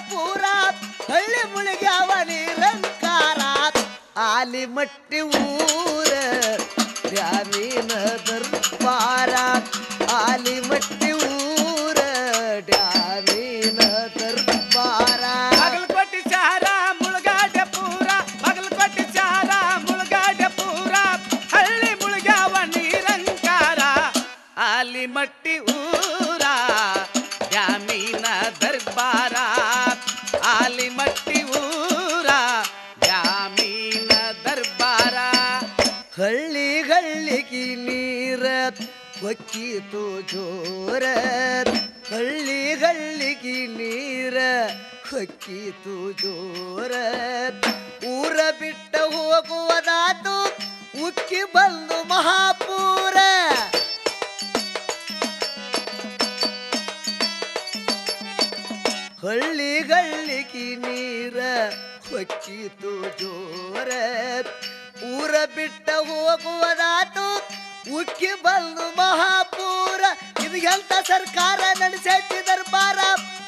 ಪೂರ ಹಳ್ಳಿ ಮುಳುಗ್ಯಾವ ನಿರಂಕಾರ ಆಲಿ ಮಟ್ಟಿ ಊರ ಡ್ಯಾಮಿನ ದರ್ಬಾರ ಆಲಿ ಮಟ್ಟಿ ಊರ ಡ್ಯಾಮಿನ ದರ್ಬಾರ ಬಗಲ್ಕೋಟಿ ಚಾರ ಮುಳುಗಾಡೆ ಪೂರ ಬಗಲ್ಕೋಟಿ ಚಾರ ಮುಳುಗಾಡೆ ಪೂರ ಹಳ್ಳಿ ಮುಳುಗ್ಯಾವ ನಿರಂಕಾರ ಆಲಿ ಮಟ್ಟಿ ಊರ ಜಾಮೀನ ದರ್ಬಾರ ಆಲಿ ಮಟ್ಟಿ ಊರ ಜಾಮೀನ ದರ್ಬಾರ ಹಳ್ಳಿ ಹಳ್ಳಿಗೆ ನೀರ ಹೊಕ್ಕಿತು ಜೋರ ಹಳ್ಳಿ ಹಳ್ಳಿಗೆ ನೀರ ಹೊಕ್ಕಿತು ಜೋರ ಊರ ಬಿಟ್ಟ ಹೋಗುವುದಾತು ಉಕ್ಕಿ ಬಂದು ಮಹಾಪೂರ ಹಳ್ಳಿ ಹಳ್ಳಿಗೆ ನೀರ ಹೊಕ್ಕಿತು ಜೋರ ಊರ ಬಿಟ್ಟ ಹೋಗುವುದಾತು ಉಕ್ಕಿ ಬಂದು ಮಹಾಪೂರ ಇದು ಎಂತ ಸರ್ಕಾರ ನಡೆಸೈತಿ ದರ್ಬಾರ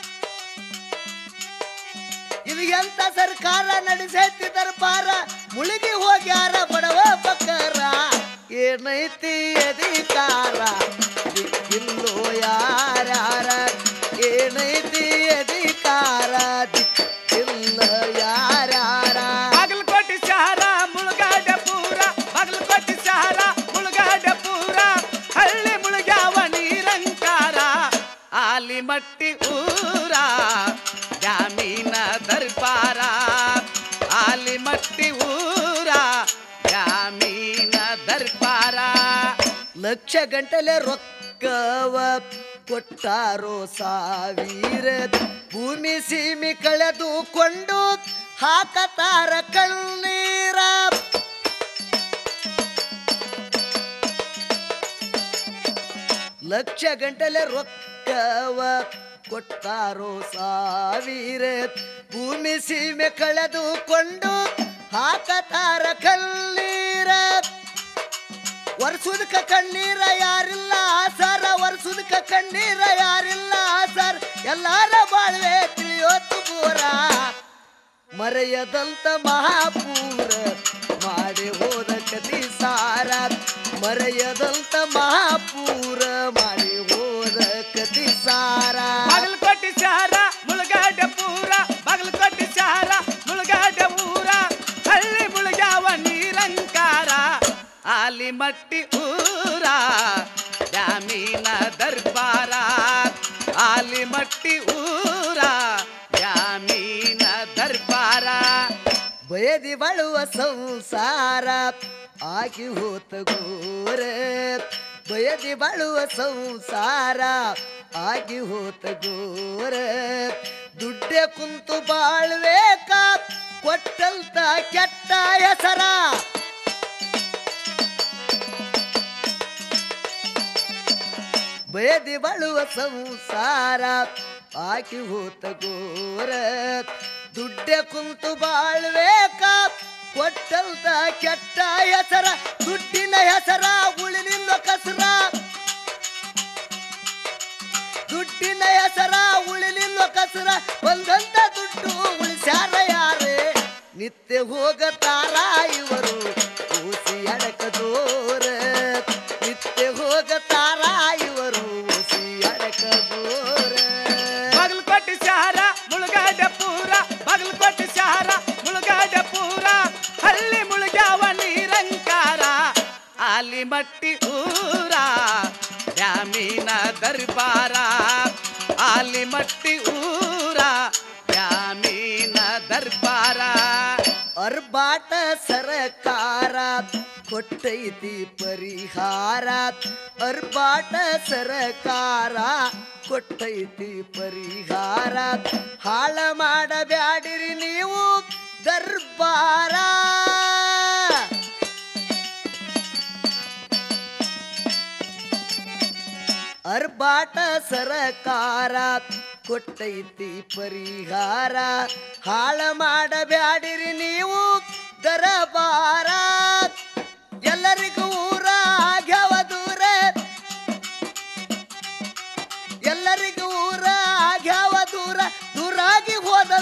ಇದು ಎಂತ ಸರ್ಕಾರ ನಡೆಸೈತಿ ದರ್ಬಾರ ಮುಳುಗಿ ಹೋಗ್ಯಾರ ಬಡವ ಬಕ್ಕರ ಏನೈತಿ ಅಧಿಕಾರ ದಿಕ್ಕಿಲ್ಲೋ ಯಾರ್ಯಾರ ಏನೈತಿ ಅಧಿಕಾರ ದಿಕ್ಕಿಲ್ಲ ಯಾರ್ಯಾರ ಬಾಗಲಕೋಟೆ ಶಹರ ಮುಳುಗಾಡೆ ಪೂರ ಬಾಗಲಕೋಟೆ ಶಹರ ಮುಳುಗಾಡೆ ಪೂರ ಹಳ್ಳಿ ಮುಳುಗ್ಯಾವ ನಿರಂಕಾರ ಆಲಿ ಮಟ್ಟಿ ಊರ ಜಾಮೀನ ದರ್ಬಾರ ಆಲಿ ಮಟ್ಟಿ ಊರ ಜಾಮೀನ ದರ್ಬಾರ ಲಕ್ಷ ಗಂಟಲೆ ರೊಕ್ಕವ ಕೊಟ್ಟಾರೋ ಸಾವಿರ ಭೂಮಿ ಸೀಮಿ ಕಳೆದುಕೊಂಡು ಹಾಕತಾರ ಕಣ್ಣೀರ ಲಕ್ಷ ಗಂಟಲೆ ರೊಕ್ಕವ ಕೊಟ್ಟಾರೋ ಸಾವಿರ ಭೂಮಿ ಸೀಮೆ ಕಳೆದುಕೊಂಡು ಹಾಕತಾರ ಕಣ್ಣೀರ ವರ್ಷದಕ್ಕ ಕಣ್ಣೀರ ಯಾರಿಲ್ಲ ಸರ ವರ್ಷದಕ್ಕ ಕಣ್ಣೀರ ಯಾರಿಲ್ಲ ಸರ್ ಎಲ್ಲಾರ ಬಾಳ್ವೆ ತಿಳಿಯೋತು ಬೋರ ಮರೆಯದಂತ ಮಹಾಪೂರ ಮಾಡಿ ಹೋದ ಕತಿ ಸಾರ ಮರೆಯದಂತ ಮಹಾಪೂರ ಮಾಡಿ ಹೋದ ಕತಿ ಸಾರ ಬಾಗಲಕೋಟೆ ಶಹರ ಮುಳುಗಾಡೆ ಪೂರ ಬಾಗಲಕೋಟೆ ಶಹರ ಮುಳುಗಾಡೆ ಊರ ಹಳ್ಳಿ ಮುಳುಗ್ಯಾವ ನಿರಂಕಾರ ಆಲಿ ಮಟ್ಟಿ ಊರ ಜಾಮೀನ ದರ್ಬಾರ ಆಲಿ ಮಟ್ಟಿ ಊರ ಜಾಮೀನ ದರ್ಬಾರ ಬಯದಿ ಬಾಳುವ ಸಂಸಾರ ಆಗಿ ಹೋತ ಗೋರ ಬಯದಿ ಬಾಳುವ ಸಂಸಾರ ಆಗಿ ಹೋತ ಗೋರ ದುಡ್ಡೆ ಕುಂತು ಬಾಳ್ಬೇಕ ಕೊಟ್ಟಂತ ಕೆಟ್ಟ ಹೆಸರ ಬಯದಿ ಬಾಳುವ ಸಂಸಾರ ಆಗಿ ಹೋತ ಗೋರ ದುಡ್ಡೆ ಕುಂತು ಬಾಳ್ಬೇಕ ಕೊಟ್ಟಂತ ಕೆಟ್ಟ ಹೆಸರ ದುಡ್ಡಿನ ಹೆಸರ ಉಳಿನಿಲ್ಲ ಕಸರ ದುಡ್ಡಿನ ಹೆಸರ ಉಳಿಲಿಲ್ಲ ಕಸರ ಒಂದಂತ ದುಡ್ಡು ಉಳಿಸ್ಯಾರ ಯಾರೇ ನಿತ್ಯ ಹೋಗತಾರ ಇವರು ಊಸಿ ಅಡಕ ದೋರ ನಿತ್ಯ ಹೋಗತಾರ ಇವರು ಊಸಿ ಅಡಕ ದೋರ ಬಾಗಲಕೋಟೆ ಶಹರ ಮುಳುಗಾಡೆ ಪೂರ ಬಾಗಲಕೋಟೆ ಶಹರ ಮುಳುಗಾಡೆ ಪೂರ ಹಳ್ಳಿ ಮುಳುಗ್ಯಾವ ನಿರಂಕಾರ ಆಲಿ ಮಟ್ಟಿ ಊರ ಜಾಮೀನ ದರ್ಬಾರ ಆಲಿ ಮಟ್ಟಿ ಊರ ಜಾಮೀನ ದರ್ಬಾರ ಅರ್ಬಾಟ ಸರಕಾರ ಕೊಟ್ಟೈತಿ ಪರಿಹಾರ ಅರ್ಬಾಟ ಸರಕಾರ ಕೊಟ್ಟೈತಿ ಪರಿಹಾರ ಹಾಳ ಮಾಡಬ್ಯಾಡಿರಿ ನೀವು ದರ್ಬಾರ ಅರ್ಬಾಟ ಸರಕಾರ ಕೊಟ್ಟೈತಿ ಪರಿಹಾರ ಹಾಳ ಮಾಡಬ್ಯಾಡಿರಿ ನೀವು ದರಬಾರ ಎಲ್ಲರಿಗೂ ಊರ ಆಗ್ಯಾವ ದೂರ ಎಲ್ಲರಿಗೂ ಊರ ಆಗ್ಯಾವ ದೂರ ದೂರಾಗಿ ಹೋದ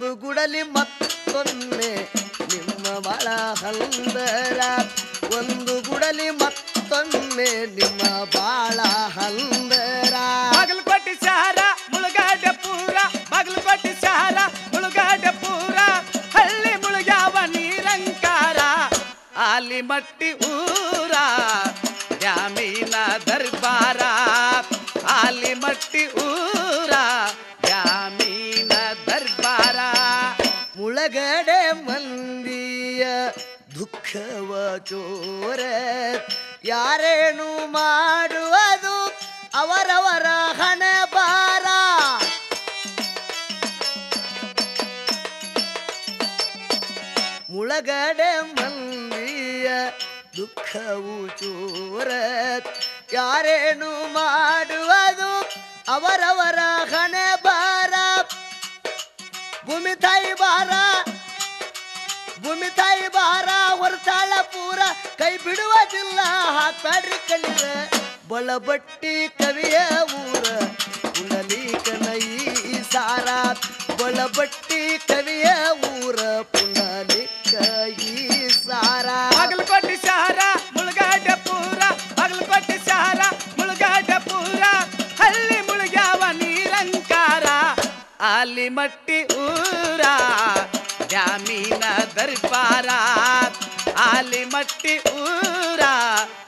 ಒಂದು ಗುಡಲಿ ಮತ್ತೊಮ್ಮೆ ನಿಮ್ಮ ಬಾಳ ಹಂದರ ಒಂದು ಗುಡಲಿ ಮತ್ತೊಮ್ಮೆ ನಿಮ್ಮ ಬಾಳ ಹಂದರ ಬಾಗಲಕೋಟೆ ಶಹರ ಮುಳುಗಾಡ ಪೂರ ಬಾಗಲಕೋಟೆ ಶಹರ ಮುಳುಗಾಡ ಪೂರ ಹಳ್ಳಿ ಮುಳುಗ್ಯಾವ ನೀರಂಕಾರ ಆಲಿ ಮಟ್ಟಿ ಊರ ಜಾಮೀನ ದರ್ಬಾರ ಆಲಿ ಮಟ್ಟಿ ಊರ ಜಾಮೀನ ದರ್ಬಾರ ಮುಳಗಡೆ ಮಂದಿಯ ದುಃಖವ ಚೋರ ಯಾರೇನು ಮಾಡುವುದು ಅವರವರ ಹಣೆ ಬಾರ ಮುಳಗಡೆ ಮಂದಿಯ ದುಃಖವು ಚೋರ ಯಾರೇನು ಮಾಡುವುದು ಅವರವರ ಹಣೆ ಬಾರ ಭೂಮಿ ತಾಯಿ ಬಾರ ಭೂಮಿ ತಾಯಿ ಬಾರ ಹೊರತಾಳ ಪೂರ ಕೈ ಬಿಡುವುದಿಲ್ಲ ಹಾಕ್ಬ್ಯಾಡ್ರಿ ಕಲಿರ ಬಳಬಟ್ಟಿ ಕವಿಯ ಊರ ಪುಂಡಲೀಕನ ಈ ಸಾರ ಬಳಬಟ್ಟಿ ಕವಿಯ ಊರ ಪುಂಡಲೀಕ ಈ ಸಾರ ಬಾಗಲಕೋಟೆ ಶಹರ ಮುಳುಗಾಡ ಪೂರ ಬಾಗಲಕೋಟೆ ಶಹರ ಮುಳುಗಾಡ ಪೂರ ಹಳ್ಳಿ ಮುಳುಗ್ಯಾವ ನೀರಂಕಾರ ಆಲಿ ಮಟ್ಟಿ ಊರ ಜಾಮೀನ ದರ್ಬಾರ ಆಲಿ ಮಟ್ಟಿ ಊರ